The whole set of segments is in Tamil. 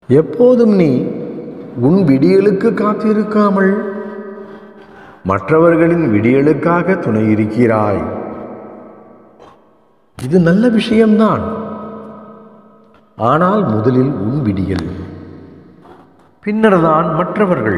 எப்போதும் நீ உன் விடியலுக்கு காத்திருக்காமல் மற்றவர்களின் விடியலுக்காக துணை இருக்கிறாய் இது நல்ல விஷயம்தான் ஆனால் முதலில் உன் விடியல் பின்னர்தான் மற்றவர்கள்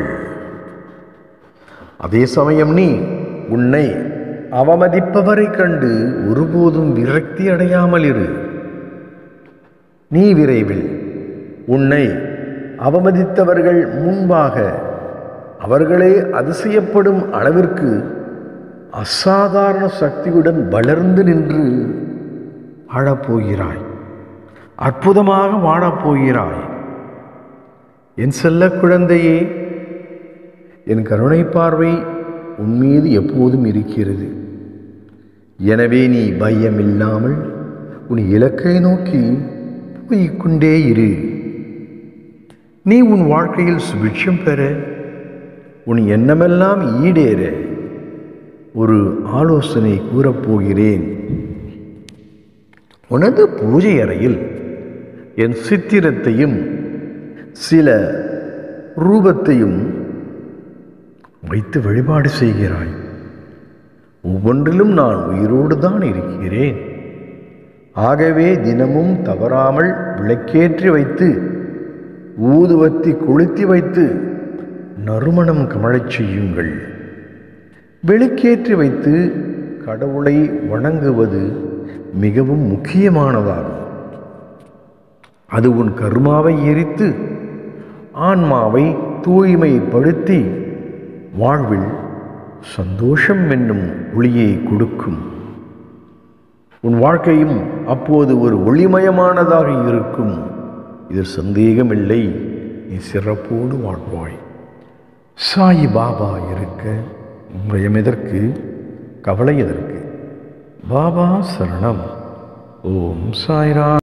அதே சமயம் நீ உன்னை அவமதிப்பவரை கண்டு ஒருபோதும் விரக்தி அடையாமல் இரு நீ விரைவில் உன்னை அவமதித்தவர்கள் முன்பாக அவர்களே அதிசயப்படும் அளவிற்கு அசாதாரண சக்தியுடன் வளர்ந்து நின்று வாழப்போகிறாய் அற்புதமாக வாழப்போகிறாய் என் செல்ல குழந்தையே என் கருணை பார்வை உன் மீது எப்போதும் இருக்கிறது எனவே நீ பயமில்லாமல் உன் இலக்கை நோக்கி போய்க்கொண்டே இரு நீ உன் வாழ்க்கையில் சுபிட்சம் பெற உன் எண்ணமெல்லாம் ஈடேற ஒரு ஆலோசனை கூறப்போகிறேன் உனது பூஜை அறையில் என் சித்திரத்தையும் சில ரூபத்தையும் வைத்து வழிபாடு செய்கிறாய் ஒவ்வொன்றிலும் நான் உயிரோடு தான் இருக்கிறேன் ஆகவே தினமும் தவறாமல் விளக்கேற்றி வைத்து ஊதுவத்தி கொளுத்தி வைத்து நறுமணம் கமழச் செய்யுங்கள் விளக்கேற்றி வைத்து கடவுளை வணங்குவது மிகவும் முக்கியமானதாகும் அது உன் கருமாவை எரித்து ஆன்மாவை தூய்மைப்படுத்தி வாழ்வில் சந்தோஷம் என்னும் ஒளியை கொடுக்கும் உன் வாழ்க்கையும் அப்போது ஒரு ஒளிமயமானதாக இருக்கும் இதில் சந்தேகமில்லை நீ சிறப்போடு வாழ்வாய் சாயி பாபா இருக்க பயம் எதற்கு கவலை எதற்கு பாபா சரணம் ஓம் சாய்ரா